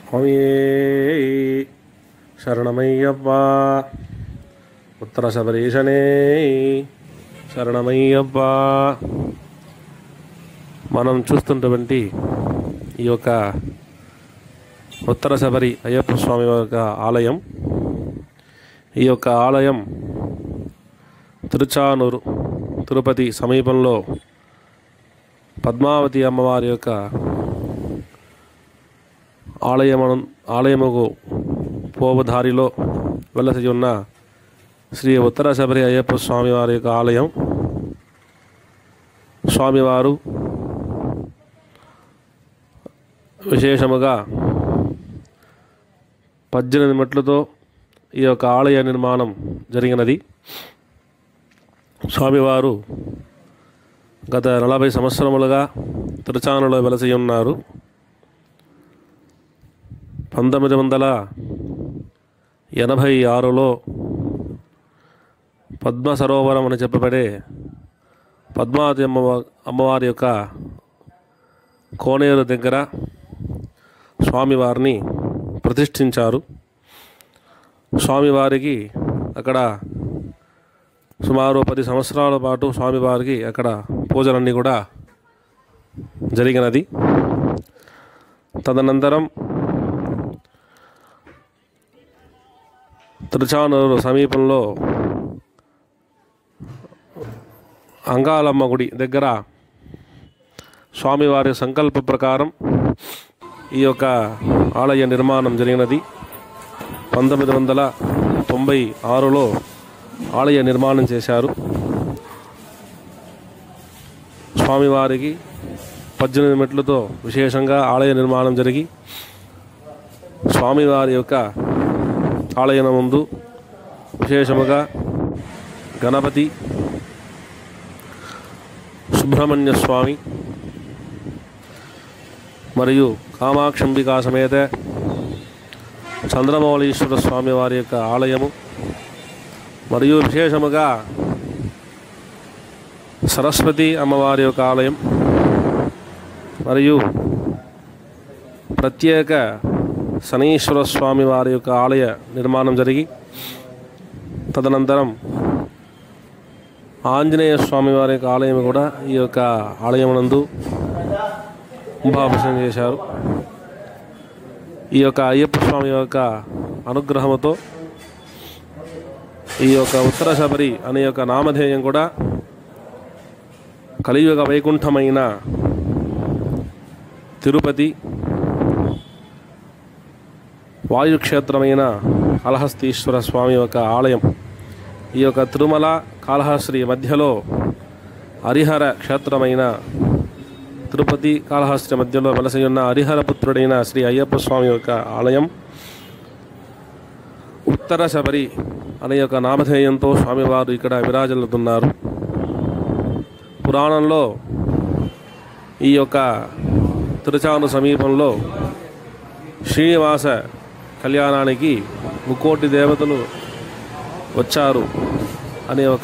స్వామియే శరణమయ్యప్పా ఉత్తర శబరీశనే శరణమయ్యప్పా మనం చూస్తున్నటువంటి ఈ యొక్క ఉత్తర శబరి అయ్యప్ప స్వామి యొక్క ఆలయం ఈ యొక్క ఆలయం తిరుచానూరు తిరుపతి సమీపంలో పద్మావతి అమ్మవారి యొక్క ఆలయము ఆలయముకు పోవు దారిలో వెలసి ఉన్న శ్రీ ఉత్తర శబరి అయ్యప్ప స్వామి వారి యొక్క ఆలయం స్వామివారు విశేషముగా పద్దెనిమిది మెట్లతో ఈ యొక్క ఆలయ నిర్మాణం జరిగినది స్వామివారు గత నలభై సంవత్సరములుగా తిరుచానలో వెలసి ఉన్నారు పంతొమ్మిది వందల ఎనభై ఆరులో పద్మ సరోవరం అని చెప్పబడే పద్మావతి అమ్మ అమ్మవారి యొక్క కోనేరు దగ్గర స్వామివారిని ప్రతిష్ఠించారు స్వామివారికి అక్కడ సుమారు పది సంవత్సరాల పాటు స్వామివారికి అక్కడ పూజలన్నీ కూడా జరిగినది తదనంతరం తిరుచానూరు సమీపంలో అంగాలమ్మ గుడి దగ్గర స్వామివారి సంకల్ప ప్రకారం ఈ యొక్క ఆలయ నిర్మాణం జరిగినది పంతొమ్మిది వందల తొంభై ఆరులో ఆలయ నిర్మాణం చేశారు స్వామివారికి పద్దెనిమిది మెట్లతో విశేషంగా ఆలయ నిర్మాణం జరిగి స్వామివారి యొక్క ఆలయం ముందు విశేషముగా గణపతి సుబ్రహ్మణ్య స్వామి మరియు కామాక్షంబికా సమేత చంద్రమౌళీశ్వర స్వామి వారి యొక్క ఆలయము మరియు విశేషముగా సరస్వతి అమ్మవారి యొక్క ఆలయం మరియు ప్రత్యేక శనీశ్వర స్వామి వారి యొక్క ఆలయ నిర్మాణం జరిగి తదనంతరం ఆంజనేయ స్వామి వారి యొక్క ఆలయం కూడా ఈ యొక్క ఆలయం నందు కుంభాభిషేకం చేశారు ఈ యొక్క అయ్యప్ప స్వామి యొక్క అనుగ్రహముతో ఈ యొక్క ఉత్తర శబరి అనే యొక్క నామధేయం కూడా కలియుగ వైకుంఠమైన తిరుపతి వాయుక్షేత్రమైన కాళహస్తీశ్వర స్వామి యొక్క ఆలయం ఈ యొక్క తిరుమల కాళహస్త్రి మధ్యలో హరిహర క్షేత్రమైన తిరుపతి కాళహస్తి మధ్యలో వెలసి ఉన్న హరిహర పుత్రుడైన శ్రీ అయ్యప్ప స్వామి యొక్క ఆలయం ఉత్తర శబరి అనే యొక్క నామధేయంతో స్వామివారు ఇక్కడ విరాజిల్లుతున్నారు పురాణంలో ఈ యొక్క తిరుచాను సమీపంలో శ్రీనివాస కళ్యాణానికి ముక్కోటి దేవతలు వచ్చారు అనే ఒక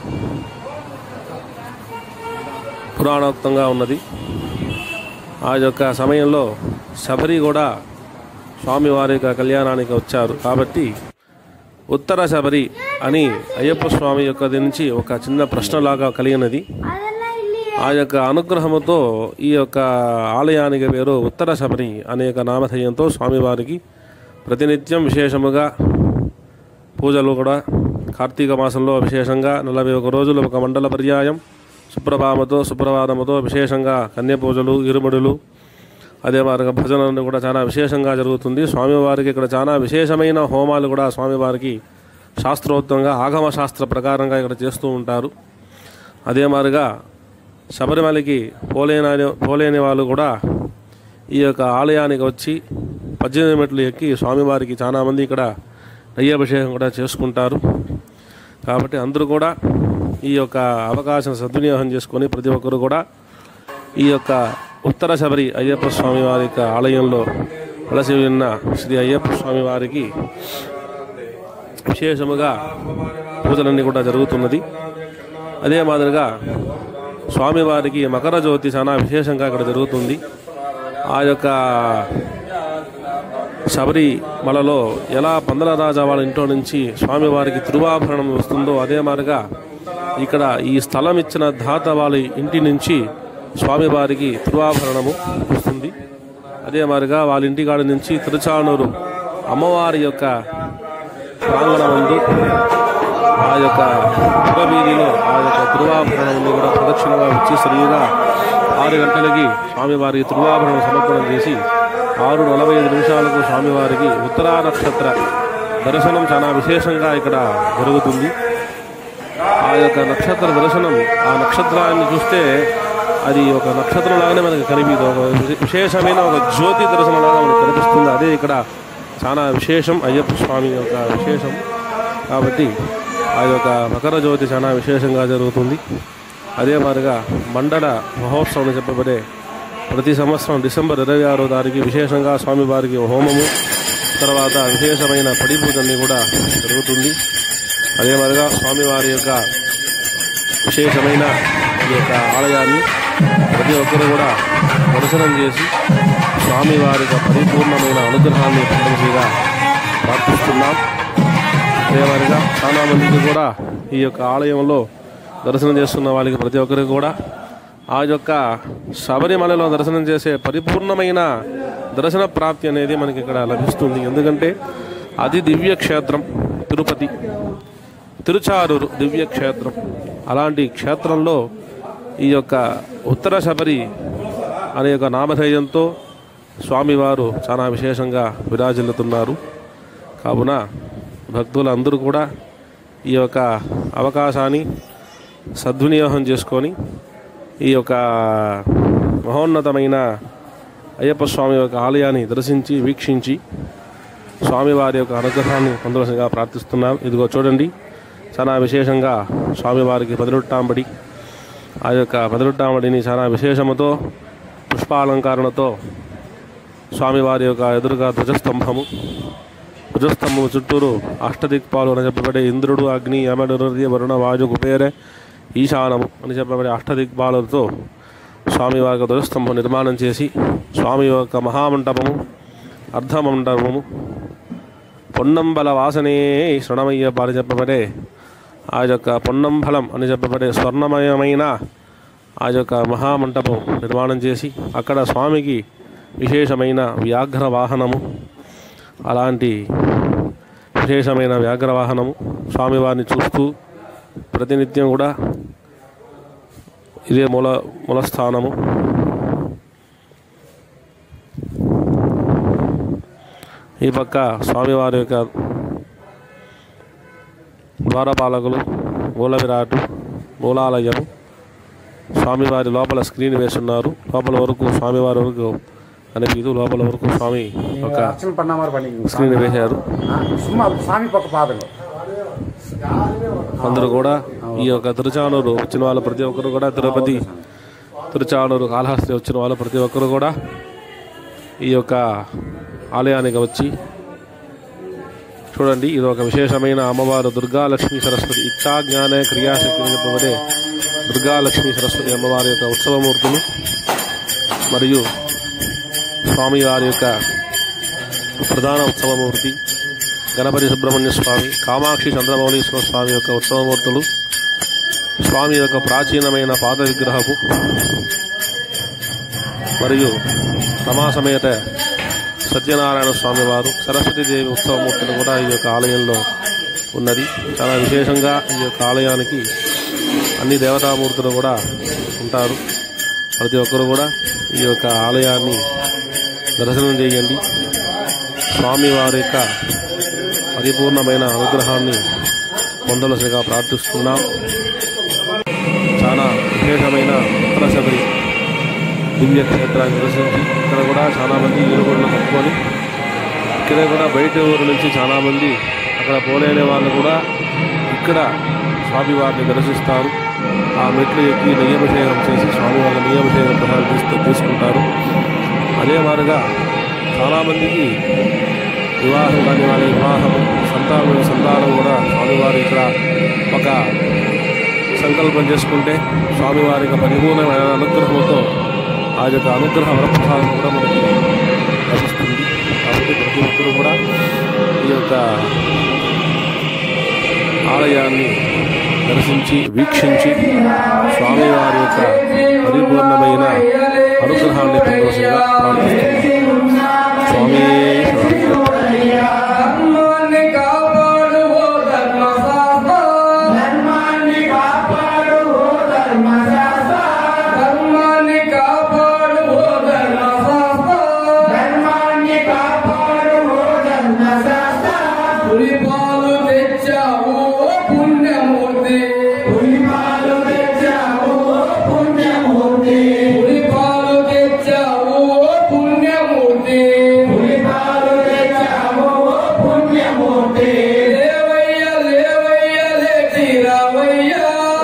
పురాణోక్తంగా ఉన్నది ఆ యొక్క సమయంలో శబరి కూడా స్వామివారి యొక్క కళ్యాణానికి వచ్చారు కాబట్టి ఉత్తర శబరి అని అయ్యప్ప స్వామి యొక్క నుంచి ఒక చిన్న ప్రశ్నలాగా కలిగినది ఆ యొక్క అనుగ్రహముతో ఈ యొక్క ఆలయానికి పేరు ఉత్తర శబరి అనే యొక్క నామధేయంతో స్వామివారికి ప్రతినిత్యం విశేషముగా పూజలు కూడా కార్తీక మాసంలో విశేషంగా నలభై ఒక రోజులు ఒక మండల పర్యాయం సుప్రభామతో సుప్రభాతముతో విశేషంగా కన్య పూజలు ఇరుముడులు అదే మాదిరిగా భజనలు కూడా చాలా విశేషంగా జరుగుతుంది స్వామివారికి ఇక్కడ చాలా విశేషమైన హోమాలు కూడా స్వామివారికి శాస్త్రోక్తంగా ఆగమ శాస్త్ర ప్రకారంగా ఇక్కడ చేస్తూ ఉంటారు అదే మాదిరిగా శబరిమలకి పోలేని పోలేని వాళ్ళు కూడా ఈ యొక్క ఆలయానికి వచ్చి పద్దెనిమిది మెట్లు ఎక్కి స్వామివారికి చాలామంది ఇక్కడ నెయ్యాభిషేకం కూడా చేసుకుంటారు కాబట్టి అందరూ కూడా ఈ యొక్క అవకాశం సద్వినియోగం చేసుకొని ప్రతి ఒక్కరు కూడా ఈ యొక్క ఉత్తర శబరి అయ్యప్ప స్వామి వారి యొక్క ఆలయంలో వెలసి ఉన్న శ్రీ అయ్యప్ప స్వామి వారికి విశేషముగా పూజలన్నీ కూడా జరుగుతున్నది అదే మాదిరిగా స్వామివారికి మకర జ్యోతి చాలా విశేషంగా ఇక్కడ జరుగుతుంది ఆ యొక్క శబరిమలలో ఎలా పందల రాజా వాళ్ళ ఇంట్లో నుంచి స్వామివారికి తిరువాభరణం వస్తుందో అదే మాదిరిగా ఇక్కడ ఈ స్థలం ఇచ్చిన దాత వాళ్ళ ఇంటి నుంచి స్వామివారికి తిరువాభరణము వస్తుంది అదే మాదిరిగా వాళ్ళ ఇంటికాడ నుంచి తిరుచానూరు అమ్మవారి యొక్క ప్రాంగణం ఉంది ఆ యొక్క పురవీధిలో ఆ యొక్క తిరువాభరణాన్ని కూడా ప్రదక్షిణగా వచ్చి సరిగా ఆరు గంటలకి స్వామివారికి తిరువాభరణం సమర్పణ చేసి ఆరు నలభై ఐదు నిమిషాలకు స్వామివారికి ఉత్తరా నక్షత్ర దర్శనం చాలా విశేషంగా ఇక్కడ జరుగుతుంది ఆ యొక్క నక్షత్ర దర్శనం ఆ నక్షత్రాన్ని చూస్తే అది ఒక నక్షత్రం లాగానే మనకి కనిపిదు ఒక విశే- విశేషమైన ఒక జ్యోతి దర్శనం లాగా మనకు కనిపిస్తుంది అదే ఇక్కడ చాలా విశేషం అయ్యప్ప స్వామి యొక్క విశేషం కాబట్టి ఆ యొక్క మకర జ్యోతి చాలా విశేషంగా జరుగుతుంది అదే మాదిరిగా మండల మహోత్సవం అని చెప్పబడే ప్రతి సంవత్సరం డిసెంబర్ ఇరవై ఆరో తారీఖు విశేషంగా స్వామివారికి హోమము తర్వాత విశేషమైన పడి పూజల్ని కూడా జరుగుతుంది అదే మాదిరిగా స్వామివారి యొక్క విశేషమైన ఈ యొక్క ఆలయాన్ని ప్రతి ఒక్కరు కూడా దర్శనం చేసి స్వామివారి యొక్క పరిపూర్ణమైన అనుగ్రహాన్ని పొందవలసిగా ప్రార్థిస్తున్నాం అదేమాదిరిగా చాలా మందికి కూడా ఈ యొక్క ఆలయంలో దర్శనం చేస్తున్న వాళ్ళకి ప్రతి ఒక్కరికి కూడా ఆ యొక్క శబరిమలలో దర్శనం చేసే పరిపూర్ణమైన దర్శన ప్రాప్తి అనేది మనకి ఇక్కడ లభిస్తుంది ఎందుకంటే అది దివ్య క్షేత్రం తిరుపతి తిరుచారూరు దివ్య క్షేత్రం అలాంటి క్షేత్రంలో ఈ యొక్క ఉత్తర శబరి అనే యొక్క నామధేయంతో స్వామివారు చాలా విశేషంగా విరాజిల్లుతున్నారు కావున భక్తులందరూ కూడా ఈ యొక్క అవకాశాన్ని సద్వినియోగం చేసుకొని ఈ యొక్క మహోన్నతమైన అయ్యప్ప స్వామి యొక్క ఆలయాన్ని దర్శించి వీక్షించి స్వామివారి యొక్క అనుగ్రహాన్ని పొందవలసిందిగా ప్రార్థిస్తున్నాం ఇదిగో చూడండి చాలా విశేషంగా స్వామివారికి పదిరొట్టాంబడి ఆ యొక్క పదిరొట్టాంబడిని చాలా విశేషముతో పుష్పాలంకరణతో స్వామివారి యొక్క ఎదురుగా ధ్వజస్తంభము ధ్వజస్తంభము చుట్టూరు అష్టదిక్పాలు అని చెప్పబడే ఇంద్రుడు అగ్ని యమడు హృదయ వరుణ వాయు కుబేర ఈశానము అని చెప్పబడే అష్టదిక్పాలతో స్వామివారి యొక్క ధ్వజస్తంభం నిర్మాణం చేసి స్వామి యొక్క మహామంటపము అర్ధమండపము పొన్నంబల వాసనే శృణమయ్యప్ప అని చెప్పబడే ఆ యొక్క పొన్నంబలం అని చెప్పబడే స్వర్ణమయమైన ఆ యొక్క మహామంటపం నిర్మాణం చేసి అక్కడ స్వామికి విశేషమైన వ్యాఘ్ర వాహనము అలాంటి విశేషమైన వ్యాఘ్ర వాహనము స్వామివారిని చూస్తూ ప్రతినిత్యం కూడా ఇదే మూల మూలస్థానము ఈ పక్క స్వామివారి యొక్క ద్వారపాలకులు మూల విరాటు మూలాలయము స్వామివారి లోపల స్క్రీన్ వేస్తున్నారు లోపల వరకు స్వామివారి వరకు అనిపించదు లోపల వరకు స్వామి ఒక అర్చన பண்ண மாதிரி பண்ணிக்கோங்க స్క్రీన్ వేశారు ஆ, சும்மா சாமி பக்கம் பாருங்க అందరూ కూడా ఈ యొక్క తిరుచానూరు వచ్చిన వాళ్ళు ప్రతి ఒక్కరు కూడా తిరుపతి తిరుచానూరు కాళహస్తి వచ్చిన వాళ్ళు ప్రతి ఒక్కరు కూడా ఈ యొక్క ఆలయానికి వచ్చి చూడండి ఇది ఒక విశేషమైన అమ్మవారు దుర్గా లక్ష్మీ సరస్వతి ఇచ్చా జ్ఞాన క్రియాశక్తి అని చెప్పబడే దుర్గా లక్ష్మీ సరస్వతి అమ్మవారి యొక్క ఉత్సవమూర్తులు మరియు స్వామివారి యొక్క ప్రధాన ఉత్సవమూర్తి గణపతి సుబ్రహ్మణ్య స్వామి కామాక్షి చంద్రమౌళీశ్వర స్వామి యొక్క ఉత్సవమూర్తులు స్వామి యొక్క ప్రాచీనమైన పాద విగ్రహము మరియు రమా సమేత సత్యనారాయణ స్వామి వారు సరస్వతీదేవి ఉత్సవమూర్తులు కూడా ఈ యొక్క ఆలయంలో ఉన్నది చాలా విశేషంగా ఈ యొక్క ఆలయానికి అన్ని దేవతామూర్తులు కూడా ఉంటారు ప్రతి ఒక్కరు కూడా ఈ యొక్క ఆలయాన్ని దర్శనం చేయండి స్వామి వారి యొక్క పరిపూర్ణమైన అనుగ్రహాన్ని పొందవలసిగా ప్రార్థిస్తున్నాం చాలా విశేషమైన ఉత్తర శబరి దివ్య క్షేత్రాన్ని దర్శించి ఇక్కడ కూడా చాలా మంది ఈరుగోళ్ళు కట్టుకొని ఇక్కడ కూడా బయట ఊరు నుంచి చాలా మంది అక్కడ పోలేని వాళ్ళు కూడా ఇక్కడ స్వామివారిని దర్శిస్తారు ఆ మెట్లు ఎక్కి నియమశేఖం చేసి స్వామివారి నియమశేఖం ప్రసాదం తీస్తూ తీసుకుంటారు అదే మాదిరిగా చాలామందికి వివాహం కాని వాళ్ళ వివాహం సంతానం సంతానం కూడా స్వామివారి ఇక్కడ ఒక సంకల్పం చేసుకుంటే స్వామివారి యొక్క పరిపూర్ణమైన అనుగ్రహంతో ఆ యొక్క అనుగ్రహ వరప్రసాదం కూడా మనకి లభిస్తుంది కాబట్టి ప్రతి ఒక్కరూ కూడా ఈ యొక్క ఆలయాన్ని దర్శించి వీక్షించి స్వామివారి యొక్క పరిపూర్ణమైన అనుగ్రహాన్ని పొందవలసిందిగా ప్రార్థిస్తున్నాం స్వామి ధర్మాన్ని కాపాడు ఓ ధర్మశాస్త్ర ధర్మాన్ని కాపాడు ఓ ధర్మశాస్త్ర ధర్మాన్ని కాపాడు ఓ ధర్మశాస్త్ర ధర్మాన్ని కాపాడు ఓ ధర్మశాస్త్ర పులిపాలు తెచ్చావు ఓ పుణ్యమూర్తి పులిపాలు తెచ్చావు ఓ పుణ్యమూర్తి పులిపాలు తెచ్చావు ఓ పుణ్యమూర్తి పులిపాలు తెచ్చావు ఓ పుణ్యమూర్తి లేవయ్య లేవయ్య లేచి రావయ్యా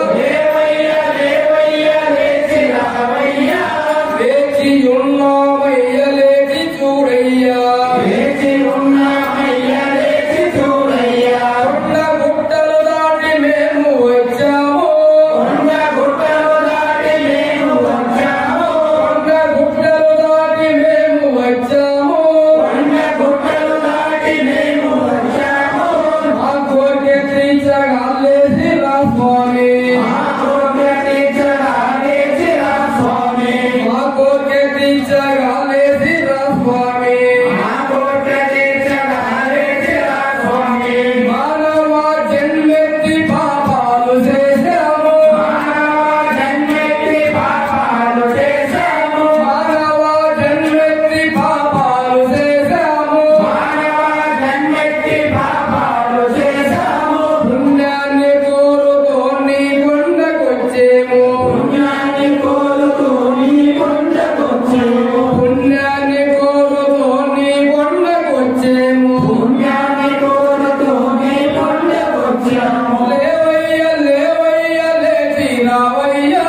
దేవయ్య దేవయ్య లేచి రావయ్యా లేచి ఉన్నామయ్య లేచి చూడయ్యా లేచి ఉన్నామయ్య లేచి చూడయ్యా కొండ గుట్టలు దాటి మేము వచ్చాము కొండ గుట్టలు దాటి మేము వచ్చాము కొండ గుట్టలు దాటి మేము వచ్చాము కొండ గుట్టలు దాటి మేము వచ్చాము మా కోరిక తీర్చగాలేసి రా స్వామి మా కోరిక తీర్చడానికి రా స్వామి మా కోరిక తీర్చగాలేసి రా స్వామి మా కోరిక తీర్చడానికి రా స్వామి మానవ జన్మెత్తి పాపాలు చేశాము మానవ జన్మెత్తి పాపాలు చేశాము మానవ జన్మెత్తి పాపాలు చేశాము మానవ జన్మెత్తి పాపాలు చేశాము పుణ్యాన్ని కోరుతూ నీ కొండకొచ్చేము పుణ్యాన్ని కోరుతూ నీ కొండకొచ్చాము పుణ్యాన్ని కోరుతూ నీ కొండకొచ్చేము పుణ్యాన్ని కోరుతూ నీ కొండకొచ్చాము లేవయ్య లేవయ్య లేచి రావయ్యా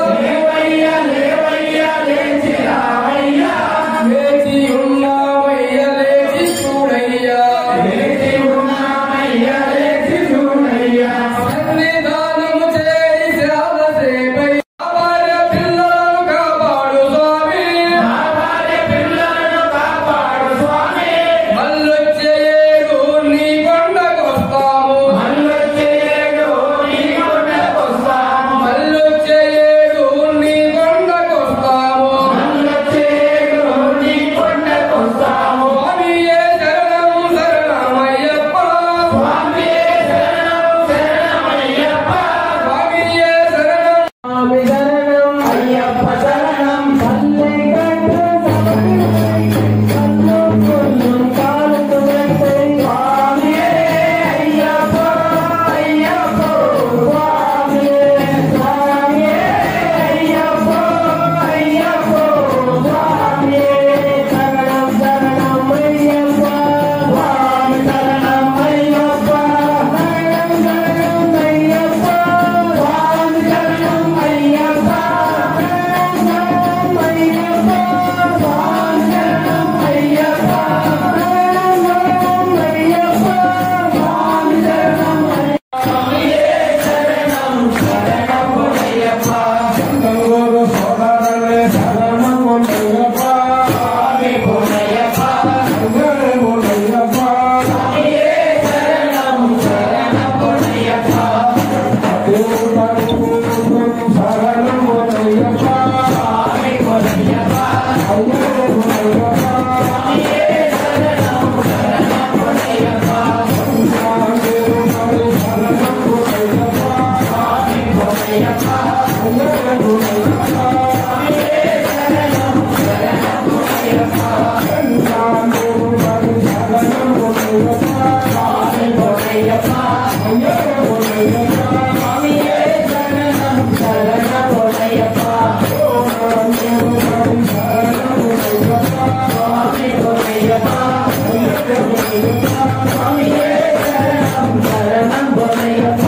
లేవయ్య లేవయ్య లేచి రావయ్యా లేచి ఉన్నావయ్య లేచి చూడయ్యా లేచి ఉన్నామయ్య లేచి చూడయ్యా సన్నిధానము చేరి సేవ సేపై భార్య పిల్లలను కాపాడు స్వామి మా భార్య పిల్లలను కాపాడు స్వామి మళ్ళొచ్చే ఏడు నీ కొండకొస్తాము మళ్ళొచ్చే ఏడు నీ కొండకొస్తాము మళ్ళొచ్చే ఏడు నీ కొండకొస్తాము మళ్ళొచ్చే ఏడు నీ కొండకొస్తాము స్వామియే శరణం శరణమయ్యప్ప స్వామియే శరణం శరణమయ్యప్ప స్వామియే శరణం స్వామి శరణం అయ్యప్ప శరణం స్వామియే అయ్యప్ప అయ్యప్ప స్వామియే స్వామియే అయ్యప్ప అయ్యప్ప స్వామియే శరణం శరణం అయ్యప్ప స్వామి శరణం అయ్యప్ప శరణం శరణం అయ్యప్ప స్వామి శరణం అయ్యప్ప శరణం శరణం అయ్యప్ప స్వామి శరణం అయ్యప్ప శరణం శరణం అయ్యప్ప స్వామి శరణం స్వామియే శరణం శరణం అయ్యప్ప గంగోరు సోదరులే శరణం అయ్యప్ప స్వామి భోనయ్యప్ప గంగరే అయ్యప్ప స్వామియే శరణం శరణం అయ్యప్ప శరణం అయ్యప్ప స్వామి భోనయ్యప్ప స్వామియే శరణం శరణం అయ్యప్ప స్వామి భోనయ్యప్ప స్వామియే శరణం శరణం అయ్యప్ప స్వామి భోనయ్యప్ప స్వామియే శరణం శరణం అయ్యప్ప స్వామి భోనయ్యప్ప స్వామియే శరణం శరణం అయ్యప్ప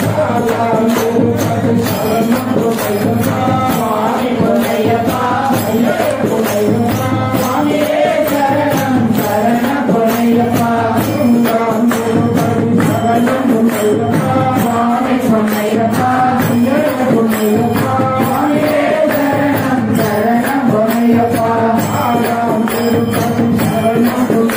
స్వామి భోనయ్యప్ప స్వామియే శరణం శరణం అయ్యప్ప స్వామి భోనయ్యప్ప స్వామియే శరణం శరణం అయ్యప్ప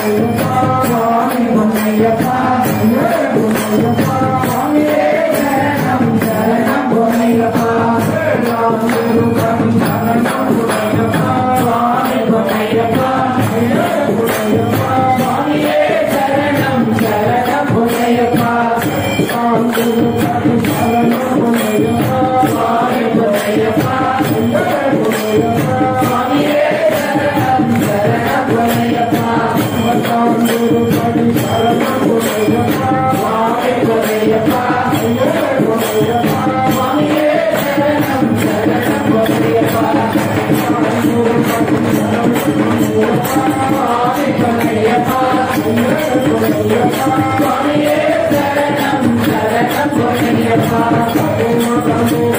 శరణము